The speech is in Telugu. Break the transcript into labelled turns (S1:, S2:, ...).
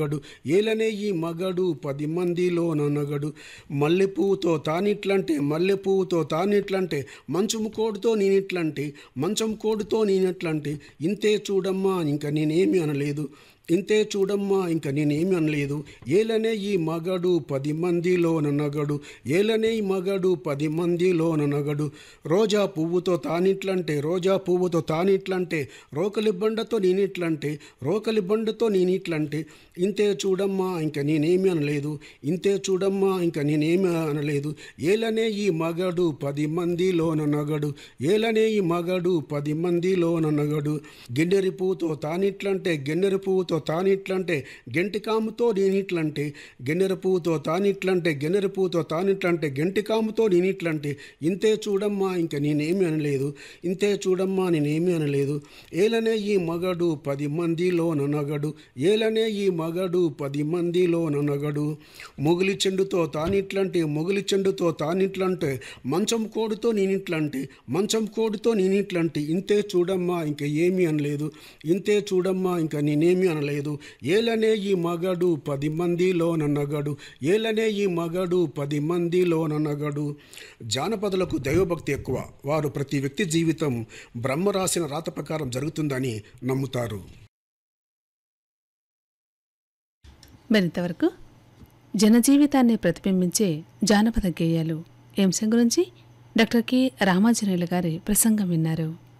S1: మగడు ఏలనే ఈ మగడు పది మందిలో ననగడు మల్లెపువ్వుతో తానిట్లంటే మల్లెపువ్వుతో తానిట్లంటే మంచం కోడుతో నేనిట్లంటే మంచం కోడుతో నేనెట్లంటే ఇంతే చూడమ్మా ఇంక నేనేమి అనలేదు ఇంతే చూడమ్మా ఇంక నేనేమి అనలేదు ఏలనే ఈ మగడు పది మందిలో ననగడు ఏలనే ఈ మగడు పది మందిలో ననగడు రోజా పువ్వుతో తానిట్లంటే రోజా పువ్వుతో తానిట్లంటే రోకలి బండతో నేనిట్లంటే రోకలి బండతో నేనిట్లంటే ఇంతే చూడమ్మా ఇంక నేనేమి అనలేదు ఇంతే చూడమ్మా ఇంక నేనేమి అనలేదు ఏలనే ఈ మగడు పది మందిలో ననగడు ఏలనే ఈ మగడు పది మందిలో ననగడు గిన్నెరి పువ్వుతో తానిట్లంటే గిన్నెరి పువ్వుతో తానిట్లంటే గెంటికాముతో నేనిట్లంటే గిన్నెర పువ్వుతో తానిట్లంటే గిన్నెర పువ్వుతో తానిట్లంటే గెంటికాముతో నేనిట్లంటే ఇంతే చూడమ్మా ఇంక నేనేమి అనలేదు ఇంతే చూడమ్మా నేనేమి అనలేదు ఏలనే ఈ మగడు పది మందిలో ననగడు ఏలనే ఈ మగడు పది మందిలో ననగడు మొగిలి చెండుతో తానిట్లంటే మొగిలి చెండుతో తానిట్లంటే మంచం కోడుతో నేనిట్లంటే మంచం కోడుతో నేనిట్లంటే ఇంతే చూడమ్మా ఇంక ఏమీ అనలేదు ఇంతే చూడమ్మా ఇంక నేనేమి అనలేదు ఏలనే ఈ మగడు పది మందిలో నన్నగడు ఏలనే ఈ మగడు పది మందిలో నన్నగడు జానపదులకు దైవభక్తి ఎక్కువ వారు ప్రతి వ్యక్తి జీవితం బ్రహ్మ రాసిన రాత ప్రకారం జరుగుతుందని నమ్ముతారు
S2: మరింతవరకు జనజీవితాన్ని ప్రతిబింబించే జానపద గేయాలు ఈ అంశం గురించి డాక్టర్ కె రామాంజనేయులు గారి ప్రసంగం విన్నారు